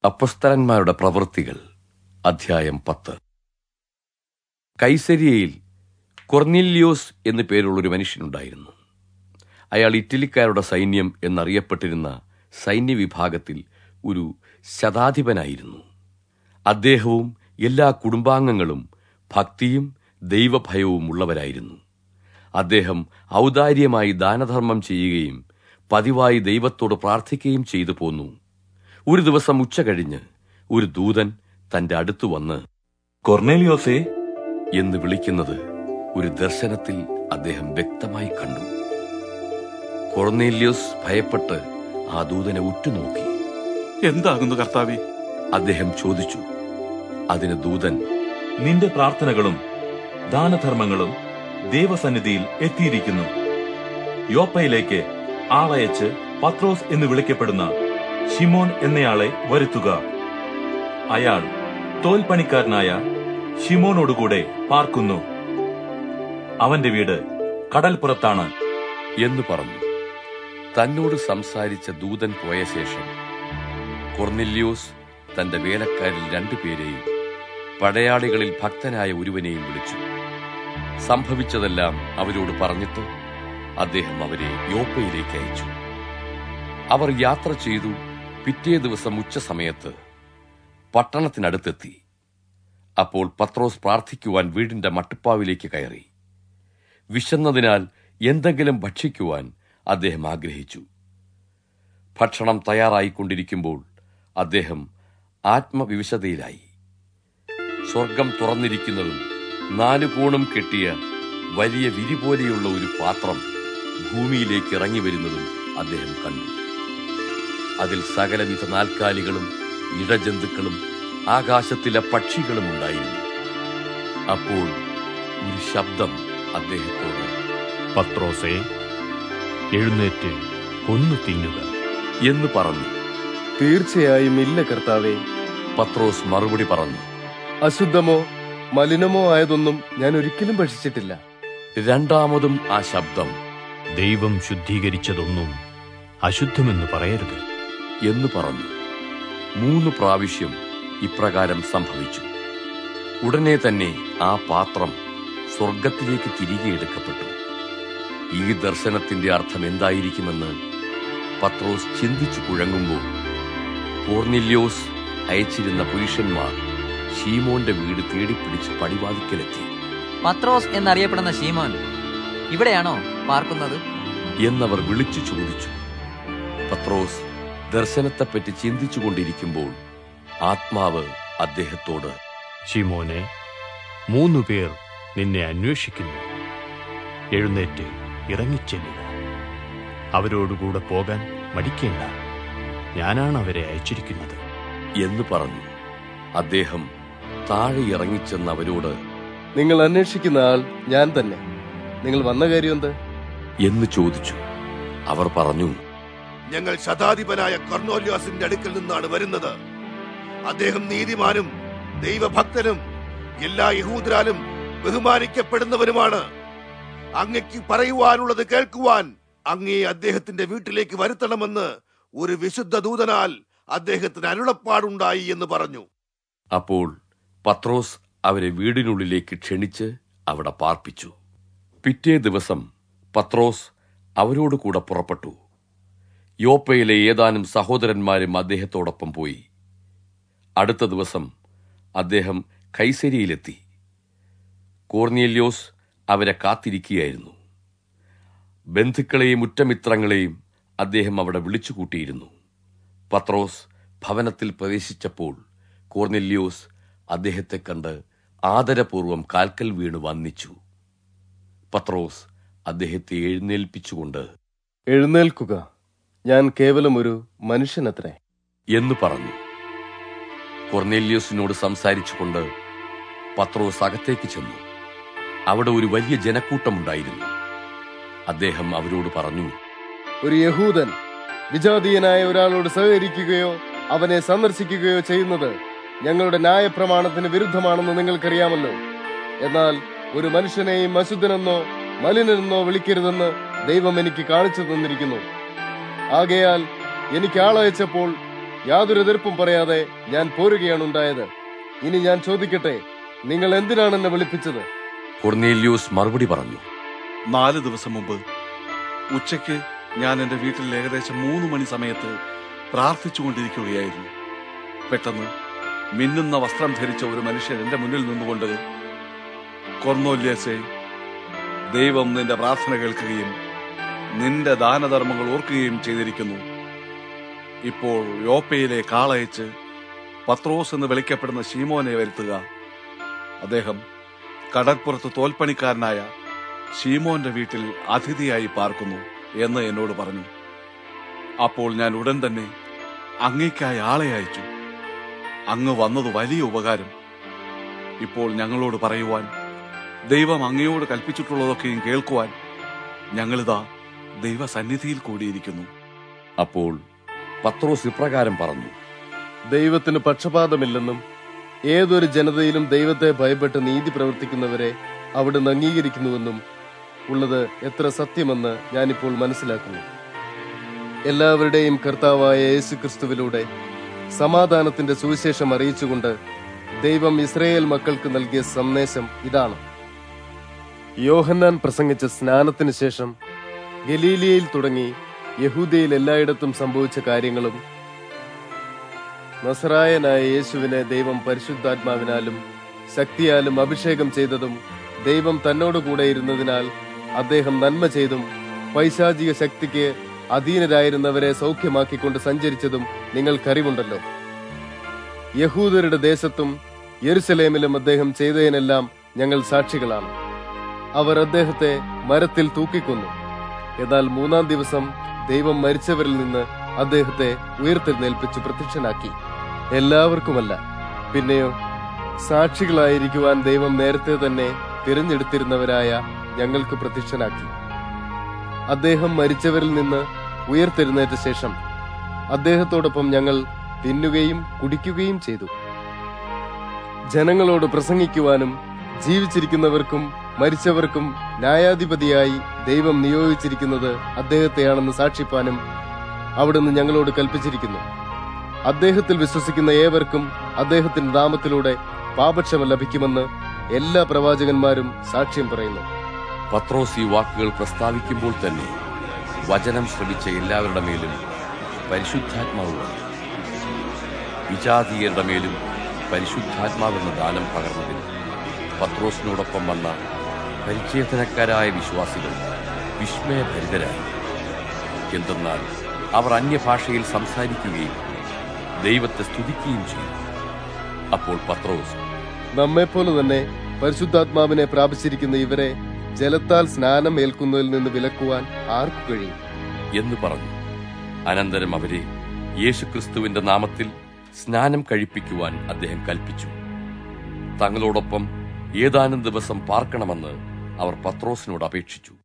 അപ്പസ്തലന്മാരുടെ പ്രവൃത്തികൾ അധ്യായം പത്ത് കൈസരിയയിൽ കൊർന്നില്യോസ് എന്നു പേരുള്ള ഒരു മനുഷ്യനുണ്ടായിരുന്നു അയാൾ ഇറ്റലിക്കാരുടെ സൈന്യം എന്നറിയപ്പെട്ടിരുന്ന സൈന്യവിഭാഗത്തിൽ ഒരു ശതാധിപനായിരുന്നു അദ്ദേഹവും എല്ലാ കുടുംബാംഗങ്ങളും ഭക്തിയും ദൈവഭയവും ഉള്ളവരായിരുന്നു അദ്ദേഹം ഔദാര്യമായി ദാനധർമ്മം ചെയ്യുകയും പതിവായി ദൈവത്തോട് പ്രാർത്ഥിക്കുകയും ചെയ്തു പോന്നു ഒരു ദിവസം ഉച്ച കഴിഞ്ഞ് ഒരു ദൂതൻ തന്റെ അടുത്തു വന്ന് കൊർണേലിയോസേ എന്ന് വിളിക്കുന്നത് ഒരു ദർശനത്തിൽ അദ്ദേഹം വ്യക്തമായി കണ്ടു കൊർന്നേല്യോസ് ഭയപ്പെട്ട് ആ ദൂതനെ ഉറ്റുനോക്കി എന്താകുന്നു കർത്താവേ അദ്ദേഹം ചോദിച്ചു അതിന് ദൂതൻ നിന്റെ പ്രാർത്ഥനകളും ദാനധർമ്മങ്ങളും ദൈവസന്നിധിയിൽ എത്തിയിരിക്കുന്നു യോപ്പയിലേക്ക് ആളയച്ച് പത്രോസ് എന്ന് വിളിക്കപ്പെടുന്ന ഷിമോൻ എന്നയാളെ വരുത്തുക അയാൾ തോൽപ്പണിക്കാരനായ ഷിമോനോടുകൂടെ പാർക്കുന്നു അവന്റെ വീട് കടൽപ്പുറത്താണ് എന്ന് പറഞ്ഞു തന്നോട് സംസാരിച്ച ദൂതൻ പോയ ശേഷം കൊർന്നില്യോസ് തന്റെ വേലക്കാരിൽ രണ്ടുപേരെയും പടയാളികളിൽ ഭക്തനായ ഒരുവനെയും വിളിച്ചു സംഭവിച്ചതെല്ലാം അവരോട് പറഞ്ഞിട്ട് അദ്ദേഹം അവരെ യോപ്പയിലേക്ക് അയച്ചു അവർ യാത്ര ചെയ്തു പിറ്റേ ദിവസം ഉച്ചസമയത്ത് പട്ടണത്തിനടുത്തെത്തി അപ്പോൾ പത്രോസ് പ്രാർത്ഥിക്കുവാൻ വീടിന്റെ മട്ടുപ്പാവിലേക്ക് കയറി വിശന്നതിനാൽ എന്തെങ്കിലും ഭക്ഷിക്കുവാൻ അദ്ദേഹം ആഗ്രഹിച്ചു ഭക്ഷണം തയ്യാറായിക്കൊണ്ടിരിക്കുമ്പോൾ അദ്ദേഹം ആത്മവിവശതയിലായി സ്വർഗം തുറന്നിരിക്കുന്നതും നാലു കോണും കെട്ടിയ വലിയ വിരി പോലെയുള്ള ഒരു പാത്രം ഭൂമിയിലേക്ക് ഇറങ്ങി വരുന്നതും അദ്ദേഹം കണ്ടു അതിൽ സകലവിധ നാൽക്കാലികളും ഇഴജന്തുക്കളും ആകാശത്തിലെ പക്ഷികളും ഉണ്ടായിരുന്നു അപ്പോൾ ഒരു ശബ്ദം അദ്ദേഹത്തോട് പത്രോസേ എഴുന്നേറ്റ് കൊന്നു തിന്നുക എന്ന് പറഞ്ഞു തീർച്ചയായും ഇല്ല കർത്താവേ പത്രോസ് മറുപടി പറഞ്ഞു അശുദ്ധമോ മലിനമോ ആയതൊന്നും ഞാൻ ഒരിക്കലും ഭക്ഷിച്ചിട്ടില്ല രണ്ടാമതും ആ ശബ്ദം ദൈവം ശുദ്ധീകരിച്ചതൊന്നും അശുദ്ധമെന്ന് പറയരുത് എന്ന് പറഞ്ഞു മൂന്ന് പ്രാവശ്യം ഇപ്രകാരം സംഭവിച്ചു ഉടനെ തന്നെ ആ പാത്രം സ്വർഗത്തിലേക്ക് തിരികെ എടുക്കപ്പെട്ടു ഈ ദർശനത്തിന്റെ അർത്ഥം എന്തായിരിക്കുമെന്ന് പത്രോസ് ചിന്തിച്ചു കുഴങ്ങുമ്പോൾ കോർണില്യോസ് അയച്ചിരുന്ന പുരുഷന്മാർ ഷീമോന്റെ വീട് തേടിപ്പിടിച്ച് പടിവാതിക്കലെത്തി പത്രോസ് എന്നറിയപ്പെടുന്ന ശീമോൻ ഇവിടെയാണോ പാർക്കുന്നത് എന്നവർ വിളിച്ചു ചോദിച്ചു പത്രോസ് ദർശനത്തെപ്പറ്റി ചിന്തിച്ചുകൊണ്ടിരിക്കുമ്പോൾ ആത്മാവ് അദ്ദേഹത്തോട് ഷിമോനെ മൂന്നു പേർ നിന്നെ അന്വേഷിക്കുന്നു എഴുന്നേറ്റ് ഇറങ്ങിച്ചെല്ലുക അവരോടുകൂടെ പോകാൻ മടിക്കേണ്ട ഞാനാണ് അവരെ അയച്ചിരിക്കുന്നത് എന്ന് പറഞ്ഞു അദ്ദേഹം താഴെ ഇറങ്ങിച്ചെന്ന് അവരോട് നിങ്ങൾ അന്വേഷിക്കുന്ന ആൾ ഞാൻ തന്നെ നിങ്ങൾ വന്ന കാര്യം എന്ത് എന്ന് ചോദിച്ചു അവർ പറഞ്ഞു ഞങ്ങൾ ശതാധിപനായ കർണോല്യാസിന്റെ അടുക്കൽ നിന്നാണ് വരുന്നത് അദ്ദേഹം നീതിമാനും ദൈവഭക്തനും എല്ലാ യഹൂദരാലും ബഹുമാനിക്കപ്പെടുന്നവരുമാണ് അങ്ങയ്ക്ക് പറയുവാനുള്ളത് കേൾക്കുവാൻ അങ്ങയെ അദ്ദേഹത്തിന്റെ വീട്ടിലേക്ക് വരുത്തണമെന്ന് ഒരു വിശുദ്ധ ദൂതനാൽ അദ്ദേഹത്തിന് അരുളപ്പാടുണ്ടായി എന്ന് പറഞ്ഞു അപ്പോൾ പത്രോസ് അവരെ വീടിനുള്ളിലേക്ക് ക്ഷണിച്ച് അവിടെ പാർപ്പിച്ചു പിറ്റേ ദിവസം പത്രോസ് അവരോട് കൂടെ പുറപ്പെട്ടു യോപ്പയിലെ ഏതാനും സഹോദരന്മാരും അദ്ദേഹത്തോടൊപ്പം പോയി അടുത്ത ദിവസം അദ്ദേഹം കൈസരിയിലെത്തി കോർണിയല്യോസ് അവരെ കാത്തിരിക്കുകയായിരുന്നു ബന്ധുക്കളെയും ഉറ്റമിത്രങ്ങളെയും അദ്ദേഹം അവിടെ വിളിച്ചുകൂട്ടിയിരുന്നു പത്രോസ് ഭവനത്തിൽ പ്രവേശിച്ചപ്പോൾ കോർനെല്യോസ് അദ്ദേഹത്തെ കണ്ട് ആദരപൂർവം കാൽക്കൽ വീണ് വന്നിച്ചു പത്രോസ് അദ്ദേഹത്തെ എഴുന്നേൽപ്പിച്ചുകൊണ്ട് എഴുന്നേൽക്കുക ഞാൻ കേവലം ഒരു മനുഷ്യനത്രേ എന്ന് പറഞ്ഞു കൊർന്നേല്യോസിനോട് സംസാരിച്ചുകൊണ്ട് പത്രോസ് അകത്തേക്ക് ചെന്നു അവിടെ ഒരു വലിയ ജനക്കൂട്ടമുണ്ടായിരുന്നു അദ്ദേഹം അവരോട് പറഞ്ഞു ഒരു യഹൂദൻ വിജാതീയനായ ഒരാളോട് സഹകരിക്കുകയോ അവനെ സന്ദർശിക്കുകയോ ചെയ്യുന്നത് ഞങ്ങളുടെ ന്യായപ്രമാണത്തിന് വിരുദ്ധമാണെന്ന് നിങ്ങൾക്കറിയാമല്ലോ എന്നാൽ ഒരു മനുഷ്യനെയും അശുദ്ധനെന്നോ മലിനെന്നോ വിളിക്കരുതെന്ന് ദൈവം എനിക്ക് കാണിച്ചു തന്നിരിക്കുന്നു ആകയാൽ എനിക്ക് ആളയച്ചപ്പോൾ യാതൊരു എതിർപ്പും പറയാതെ ഞാൻ പോരുകയാണ് ഉണ്ടായത് ഇനി ഞാൻ ചോദിക്കട്ടെ നിങ്ങൾ എന്തിനാണ് എന്നെ വിളിപ്പിച്ചത് കൊർന്നേല്യൂസ് മറുപടി പറഞ്ഞു നാല് ദിവസം മുമ്പ് ഉച്ചയ്ക്ക് ഞാൻ എൻ്റെ വീട്ടിൽ ഏകദേശം മൂന്ന് മണി സമയത്ത് പ്രാർത്ഥിച്ചുകൊണ്ടിരിക്കുകയായിരുന്നു പെട്ടെന്ന് മിന്നുന്ന വസ്ത്രം ധരിച്ച ഒരു മനുഷ്യൻ എൻ്റെ മുന്നിൽ നിന്നുകൊണ്ട് കൊർന്നോല്യസെ ദൈവം നിന്റെ പ്രാർത്ഥന കേൾക്കുകയും നിന്റെ ദാനധർമ്മങ്ങൾ ഓർക്കുകയും ചെയ്തിരിക്കുന്നു ഇപ്പോൾ യോപ്പയിലെ കാളയച്ച് പത്രോസ് എന്ന് വിളിക്കപ്പെടുന്ന ശീമോനെ വരുത്തുക അദ്ദേഹം കടൽപ്പുറത്ത് തോൽപ്പണിക്കാരനായ ഷീമോന്റെ വീട്ടിൽ അതിഥിയായി പാർക്കുന്നു എന്ന് എന്നോട് പറഞ്ഞു അപ്പോൾ ഞാൻ ഉടൻ തന്നെ അങ്ങേക്കായി ആളെ അയച്ചു അങ്ങ് വന്നത് വലിയ ഉപകാരം ഇപ്പോൾ ഞങ്ങളോട് പറയുവാൻ ദൈവം അങ്ങയോട് കൽപ്പിച്ചിട്ടുള്ളതൊക്കെയും കേൾക്കുവാൻ ഞങ്ങളിതാ ദൈവസന്നിധിയിൽ കൂടിയിരിക്കുന്നു അപ്പോൾ പത്രോസ് ഇപ്രകാരം പറഞ്ഞു ദൈവത്തിന് പക്ഷപാതമില്ലെന്നും ഏതൊരു ജനതയിലും ദൈവത്തെ ഭയപ്പെട്ട് നീതി പ്രവർത്തിക്കുന്നവരെ അവിടുന്ന് അംഗീകരിക്കുന്നുവെന്നും ഉള്ളത് എത്ര സത്യമെന്ന് ഞാനിപ്പോൾ മനസ്സിലാക്കുന്നു എല്ലാവരുടെയും കർത്താവായ യേശു ക്രിസ്തുവിലൂടെ സമാധാനത്തിന്റെ സുവിശേഷം അറിയിച്ചുകൊണ്ട് ദൈവം ഇസ്രയേൽ മക്കൾക്ക് നൽകിയ സന്ദേശം ഇതാണ് യോഹന്നാൻ പ്രസംഗിച്ച സ്നാനത്തിന് ശേഷം ഗലീലിയയിൽ തുടങ്ങി യഹൂദയിൽ എല്ലായിടത്തും സംഭവിച്ച കാര്യങ്ങളും നസറായനായ യേശുവിനെ ദൈവം പരിശുദ്ധാത്മാവിനാലും ശക്തിയാലും അഭിഷേകം ചെയ്തതും ദൈവം തന്നോട് കൂടെ ഇരുന്നതിനാൽ അദ്ദേഹം നന്മ ചെയ്തും പൈശാചിക ശക്തിക്ക് അധീനരായിരുന്നവരെ സൗഖ്യമാക്കിക്കൊണ്ട് സഞ്ചരിച്ചതും നിങ്ങൾക്കറിവുണ്ടല്ലോ യഹൂദരുടെ ദേശത്തും യെരുസലേമിലും അദ്ദേഹം ചെയ്തതിനെല്ലാം ഞങ്ങൾ സാക്ഷികളാണ് അവർ അദ്ദേഹത്തെ മരത്തിൽ തൂക്കിക്കൊന്നു എന്നാൽ മൂന്നാം ദിവസം ദൈവം മരിച്ചവരിൽ നിന്ന് അദ്ദേഹത്തെ ഉയർത്തെഴുന്നേൽപ്പിച്ച് പ്രത്യക്ഷനാക്കി എല്ലാവർക്കുമല്ല പിന്നെയോ സാക്ഷികളായിരിക്കുവാൻ ദൈവം നേരത്തെ തന്നെ തിരഞ്ഞെടുത്തിരുന്നവരായ ഞങ്ങൾക്ക് പ്രത്യക്ഷനാക്കി അദ്ദേഹം മരിച്ചവരിൽ നിന്ന് ഉയർത്തെഴുന്നേറ്റ ശേഷം അദ്ദേഹത്തോടൊപ്പം ഞങ്ങൾ തിന്നുകയും കുടിക്കുകയും ചെയ്തു ജനങ്ങളോട് പ്രസംഗിക്കുവാനും ജീവിച്ചിരിക്കുന്നവർക്കും മരിച്ചവർക്കും ന്യായാധിപതിയായി ദൈവം നിയോഗിച്ചിരിക്കുന്നത് അദ്ദേഹത്തെയാണെന്ന് സാക്ഷിപ്പാനും അവിടുന്ന് ഞങ്ങളോട് കൽപ്പിച്ചിരിക്കുന്നു അദ്ദേഹത്തിൽ വിശ്വസിക്കുന്ന ഏവർക്കും അദ്ദേഹത്തിന്റെ നാമത്തിലൂടെ പാപക്ഷമ ലഭിക്കുമെന്ന് എല്ലാ പ്രവാചകന്മാരും സാക്ഷ്യം പറയുന്നു പത്രോസ് ഈ വാക്കുകൾ പ്രസ്താവിക്കുമ്പോൾ തന്നെ വചനം ശ്രവിച്ച എല്ലാവരുടെ മേലും പരിശുദ്ധാത്മാവ് വന്നു വിജാതീയരുടെ മേലും പരിശുദ്ധാത്മാവെന്ന ദാനം പകർന്നതിൽ പത്രോസിനോടൊപ്പം വന്ന പരിചേതനക്കാരായ വിശ്വാസികൾ വിസ്മയഭരിതരായി എന്തെന്നാൽ അവർ അന്യഭാഷയിൽ സംസാരിക്കുകയും ദൈവത്തെ സ്തുതിക്കുകയും ചെയ്തു അപ്പോൾ പത്രോസ് നമ്മെപ്പോലെ തന്നെ പരിശുദ്ധാത്മാവിനെ പ്രാപിച്ചിരിക്കുന്ന ഇവരെ ജലത്താൽ സ്നാനം ഏൽക്കുന്നതിൽ നിന്ന് വിലക്കുവാൻ ആർക്കു കഴിയും എന്ന് പറഞ്ഞു അനന്തരം അവരെ യേശുക്രിസ്തുവിന്റെ നാമത്തിൽ സ്നാനം കഴിപ്പിക്കുവാൻ അദ്ദേഹം കൽപ്പിച്ചു തങ്ങളോടൊപ്പം ഏതാനും ദിവസം പാർക്കണമെന്ന് അവർ പത്രോസിനോട് അപേക്ഷിച്ചു